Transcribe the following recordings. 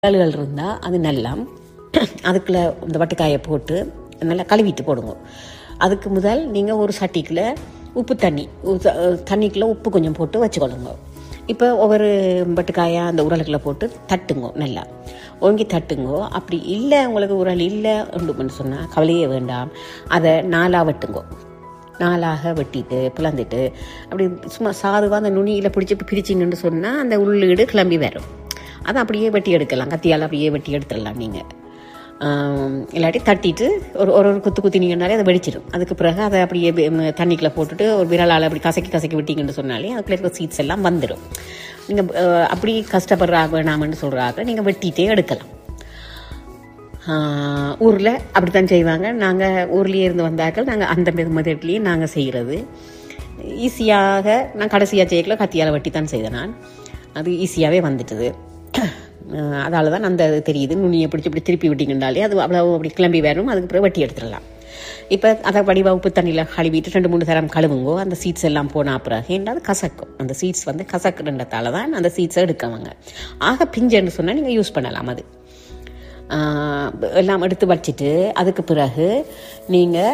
கல்லுகள் இருந்தால் அது நல்லா அதுக்குள்ள இந்த வட்டுக்காயை போட்டு நல்லா கழுவிட்டு போடுங்க அதுக்கு முதல் நீங்கள் ஒரு சட்டிக்குள்ள உப்பு தண்ணி உ- தண்ணிக்குள்ள உப்பு கொஞ்சம் போட்டு வச்சுக்கொள்ளுங்க இப்போ ஒவ்வொரு வட்டுக்காயா அந்த உரலுக்குள்ள போட்டு தட்டுங்க நல்லா ஓங்கி தட்டுங்கோ அப்படி இல்லை உங்களுக்கு உரல் இல்லை உண்டுன்னு சொன்னால் கவலையே வேண்டாம் அதை நாலாக வெட்டுங்கோ நாலாக வெட்டிட்டு பிளந்துட்டு அப்படி சும்மா சாதுவாக அந்த நுனியில் பிடிச்சி பிரிச்சிங்கன்னு சொன்னால் அந்த உள்ளீடு கிளம்பி வரும் அதை அப்படியே வெட்டி எடுக்கலாம் கத்தியால் அப்படியே வெட்டி எடுத்துடலாம் நீங்கள் இல்லாட்டி தட்டிட்டு ஒரு ஒரு ஒரு குத்து குத்தினீங்கன்னாலே அதை வெடிச்சிடும் அதுக்கு பிறகு அதை அப்படியே வெ- ம், தண்ணிக்குள்ள போட்டுட்டு ஒரு விரலால் அப்படி கசக்கி கசக்கி விட்டீங்கன்னு சொன்னாலே அதுக்குள்ள இருக்க சீட்ஸ் எல்லாம் வந்துடும் நீங்கள் அப்படி கஷ்டப்படுறாங்க வேணாமன்னு சொல்கிறாங்க நீங்கள் வெட்டிட்டே எடுக்கலாம் ஊரில் அப்படித்தான் செய்வாங்க நாங்கள் ஊர்லேயே இருந்து வந்தாக்கள் நாங்கள் அந்த மெதட்லேயே நாங்கள் செய்கிறது ஈஸியாக நான் கடைசியாக செய்யக்கல கத்தியால் வெட்டி தான் செய்தேன் நான் அது ஈஸியாகவே வந்துட்டுது அதால தான் அந்த இது தெரியுது நுனியை பிடிச்சி இப்படி திருப்பி விட்டிங்கனாலே அது அவ்வளோ அப்படி கிளம்பி வரும் அதுக்கு பிறகு வெட்டி எடுத்துடலாம் இப்போ அதை வடிவா உப்பு தண்ணியில் கழுவிட்டு ரெண்டு மூணு தரம் கழுவுங்கோ அந்த சீட்ஸ் எல்லாம் போன பிறகு என்ன அது கசக்கும் அந்த சீட்ஸ் வந்து கசக்குன்றதால தான் அந்த சீட்ஸை எடுக்கவங்க ஆக பிஞ்சுன்னு சொன்னால் நீங்கள் யூஸ் பண்ணலாம் அது ஆஹ் எல்லாம் எடுத்து வச்சிட்டு அதுக்கு பிறகு நீங்கள்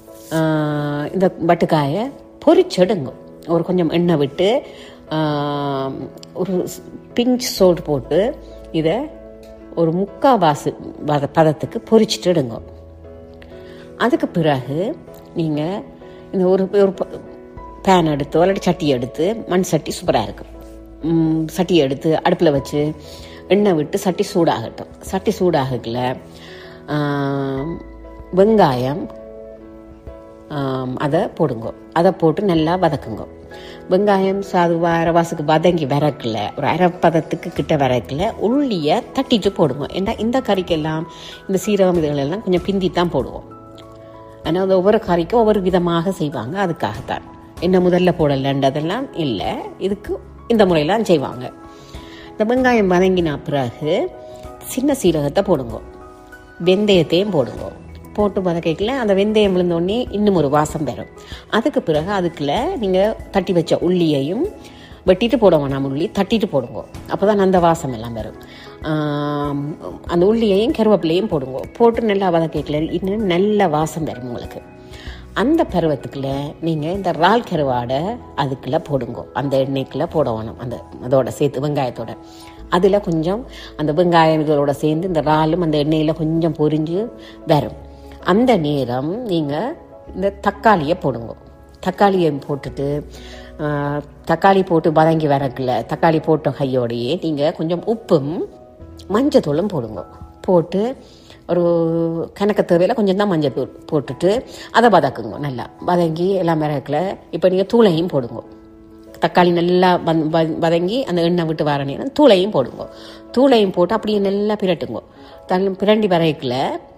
இந்த வட்டுக்காயை பொரிச்செடுங்க ஒரு கொஞ்சம் எண்ணெய் விட்டு ஆஹ் ஒரு பிஞ்ச் சோல்ட் போட்டு இதை ஒரு முக்காவாசி பத பதத்துக்கு பொரிச்சிட்டு எடுங்க அதுக்கு பிறகு நீங்கள் இந்த ஒரு ஒரு பேன் எடுத்தோ இல்லாட்டி சட்டி எடுத்து மண் சட்டி சூப்பராக இருக்கும் ம், சட்டியை எடுத்து அடுப்பில் வச்சு எண்ணெய் விட்டு சட்டி சூடாகட்டும் சட்டி சூடாகல ஆம், வெங்காயம் ஆம், அதை போடுங்க அதை போட்டு நல்லா வதக்குங்க வெங்காயம் சாதுவா அரவாசுக்கு வதங்கி வரக்கல ஒரு அரைப்பதத்துக்கு கிட்ட வரக்கல உள்ளியை தட்டிட்டு போடுங்க ஏன்னா இந்த கறிக்கெல்லாம் இந்த சீரகம் இதுகளெல்லாம் கொஞ்சம் பிந்தி தான் போடுவோம் ஆனால் அது ஒவ்வொரு கறிக்கும் ஒவ்வொரு விதமாக செய்வாங்க அதுக்காகத்தான் என்ன முதல்ல போடலன்றதெல்லாம் இல்லை இதுக்கு இந்த முறையெல்லாம் செய்வாங்க இந்த வெங்காயம் வதங்கின பிறகு சின்ன சீரகத்தை போடுங்க வெந்தயத்தையும் போடுங்க போட்டு வதக்கிக்கல அந்த வெந்தயம் விழுந்தோடனே இன்னும் ஒரு வாசம் வரும் அதுக்கு பிறகு அதுக்குள்ள நீங்கள் தட்டி வச்ச உள்ளியையும் வெட்டிட்டு போட வேணாம் உள்ளி தட்டிட்டு போடுங்க அப்போ தான் அந்த வாசம் எல்லாம் வரும் ஆம், அந்த உள்ளியையும் கருவேப்பிலையும் போடுங்க போட்டு நல்லா வதக்கிக்கல இன்னும் நல்ல வாசம் வரும் உங்களுக்கு அந்த பருவத்துக்குள்ள நீங்கள் இந்த இறால் கருவாடை அதுக்குள்ள போடுங்க அந்த எண்ணெய்க்குள்ள போட வேணும் அந்த அதோட சேர்த்து வெங்காயத்தோட அதில் கொஞ்சம் அந்த வெங்காயம் இதோட சேர்ந்து இந்த இறாலும் அந்த எண்ணெயில் கொஞ்சம் பொரிஞ்சு வரும் அந்த நேரம் நீங்கள் இந்த தக்காளியை போடுங்க தக்காளியை போட்டுட்டு ஆ, தக்காளி போட்டு வதங்கி வரக்குள்ள தக்காளி போட்ட கையோடையே நீங்கள் கொஞ்சம் உப்பும் மஞ்சத்தூளும் போடுங்க போட்டு ஒரு கணக்கு தேவையில் கொஞ்சம் தான் மஞ்சள் தூள் போட்டுட்டு அதை வதக்குங்க நல்லா வதங்கி எல்லாம் மிளகுல இப்போ நீங்கள் தூளையும் போடுங்க தக்காளி நல்லா வந் வ- வதங்கி அந்த எண்ணெய் விட்டு வர நேரம் தூளையும் போடுங்க தூளையும் போட்டு அப்படியே நல்லா பிரட்டுங்க தன் பிரண்டி வரைக்கல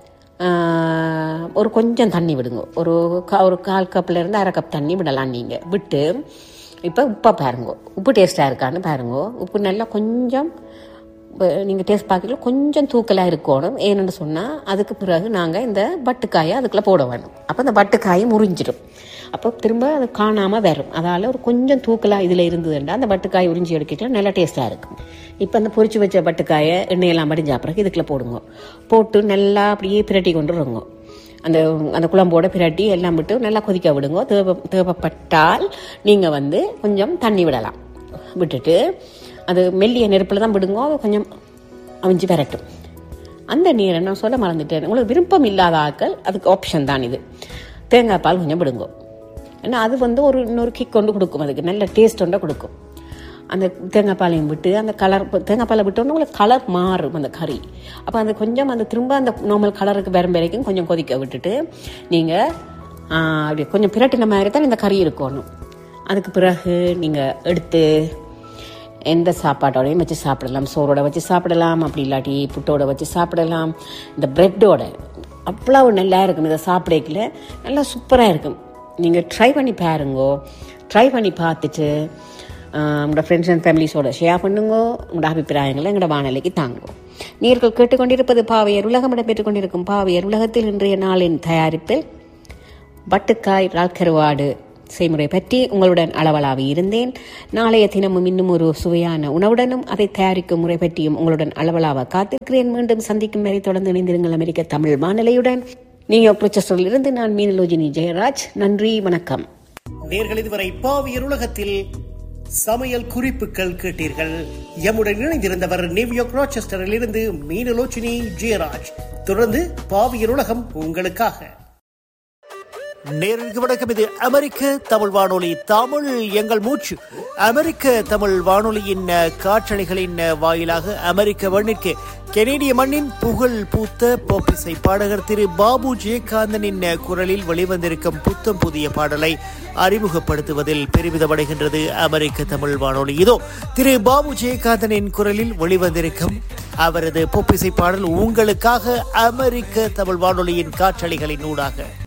ஒரு கொஞ்சம் தண்ணி விடுங்க ஒரு கா- ஒரு கால் கப்ல இருந்து அரை கப் தண்ணி விடலாம் நீங்கள் விட்டு இப்போ உப்பை பாருங்க உப்பு டேஸ்ட்டாக இருக்கான்னு பாருங்க உப்பு நல்லா கொஞ்சம் நீங்கள் டேஸ்ட் பார்க்கல கொஞ்சம் தூக்கலாக இருக்கணும் ஏன்னு சொன்னால் அதுக்கு பிறகு நாங்கள் இந்த வட்டுக்காயை அதுக்குள்ளே போட வேணும் அப்போ இந்த வட்டுக்காயை முறிஞ்சிடும் அப்போ திரும்ப அது காணாமல் வரும் அதால் ஒரு கொஞ்சம் தூக்கலாக இதில் இருந்ததுண்டா அந்த வட்டுக்காய் உறிஞ்சி எடுக்கலாம் நல்லா டேஸ்ட்டாக இருக்கும் இப்போ அந்த பொரிச்சு வச்ச வட்டுக்காயை எண்ணெயெல்லாம் மடிஞ்ச பிறகு இதுக்குள்ளே போடுங்க போட்டு நல்லா அப்படியே பிரட்டி கொண்டு வருங்க அந்த அந்த குழம்போட பிரட்டி எல்லாம் விட்டு நல்லா கொதிக்க விடுங்க தேவை தேவைப்பட்டால் நீங்கள் வந்து கொஞ்சம் தண்ணி விடலாம் விட்டுட்டு அது மெல்லிய நெருப்பில் தான் விடுங்க அது கொஞ்சம் அவிஞ்சு விரட்டும் அந்த நீரை நான் சொல்ல மறந்துட்டேன் உங்களுக்கு விருப்பம் இல்லாத ஆட்கள் அதுக்கு ஆப்ஷன் தான் இது தேங்காய் பால் கொஞ்சம் விடுங்க ஏன்னா அது வந்து ஒரு இன்னொரு கிக் கொண்டு கொடுக்கும் அதுக்கு நல்ல டேஸ்ட் ஒன்றை கொடுக்கும் அந்த தேங்காய் பாலையும் விட்டு அந்த கலர் தேங்காய் பாலை விட்டோன்னா உங்களுக்கு கலர் மாறும் அந்த கறி அப்போ அந்த கொஞ்சம் அந்த திரும்ப அந்த நார்மல் கலருக்கு வரும் வரைக்கும் கொஞ்சம் கொதிக்க விட்டுட்டு நீங்கள் அப்படி கொஞ்சம் பிரட்டின மாதிரி தான் இந்த கறி இருக்கணும் அதுக்கு பிறகு நீங்கள் எடுத்து எந்த சாப்பாட்டோடையும் வச்சு சாப்பிடலாம் சோறோட வச்சு சாப்பிடலாம் அப்படி இல்லாட்டி புட்டோட வச்சு சாப்பிடலாம் இந்த பிரெட்டோட அவ்வளவு நல்லா இருக்கும் இதை சாப்பிடக்கல நல்லா சூப்பராக இருக்கும் நீங்கள் ட்ரை பண்ணி பாருங்கோ ட்ரை பண்ணி பார்த்துட்டு ஆஹ், உங்களோட ஃப்ரெண்ட்ஸ் அண்ட் ஃபேமிலிஸோட ஷேர் பண்ணுங்க உங்களோட அபிப்பிராயங்களை எங்களோட வானொலிக்கு தாங்கோ நீர்கள் கேட்டுக்கொண்டிருப்பது பாவையர் உலகம் இடம்பெற்றுக் கொண்டிருக்கும் பாவையர் உலகத்தில் இன்றைய நாளின் தயாரிப்பில் வட்டுக்காய் இறால் கருவாடு செய்முறை பற்றி உங்களுடன் அளவலாவி இருந்தேன் நாளைய தினமும் இன்னும் ஒரு சுவையான உணவுடனும் அதை தயாரிக்கும் முறை பற்றியும் உங்களுடன் அளவலாவ காத்திருக்கிறேன் மீண்டும் சந்திக்கும் வரை தொடர்ந்து இணைந்திருங்கள் அமெரிக்க தமிழ் வானிலையுடன் நியூயார்க் ரிச்சஸ்டரில் இருந்து நான் மீனலோஜினி ஜெயராஜ் நன்றி வணக்கம் நேர்கள் இதுவரை பாவியர் உலகத்தில் சமையல் குறிப்புகள் கேட்டீர்கள் எம்முடன் இணைந்திருந்தவர் நியூயார்க் ராச்செஸ்டரில் இருந்து மீனலோச்சினி ஜெயராஜ் தொடர்ந்து பாவியர் உலகம் உங்களுக்காக நேருக்கு வணக்கம் இது அமெரிக்க தமிழ் வானொலி தமிழ் எங்கள் மூச்சு அமெரிக்க தமிழ் வானொலியின் அஹ், காற்றலைகளின் அஹ், வாயிலாக அமெரிக்க மண்ணிற்கு கெனேடிய மண்ணின் புகழ் பூத்த போப்பிசை பாடகர் திரு பாபு ஜெயகாந்தனின் அஹ், குரலில் வெளிவந்திருக்கும் புத்தம் புதிய பாடலை அறிமுகப்படுத்துவதில் பெருமிதமடைகின்றது அமெரிக்க தமிழ் வானொலி இதோ திரு பாபு ஜெயகாந்தனின் குரலில் வெளிவந்திருக்கும் அவரது பொப்பிசை பாடல் உங்களுக்காக அமெரிக்க தமிழ் வானொலியின் காற்றலைகளின் ஊடாக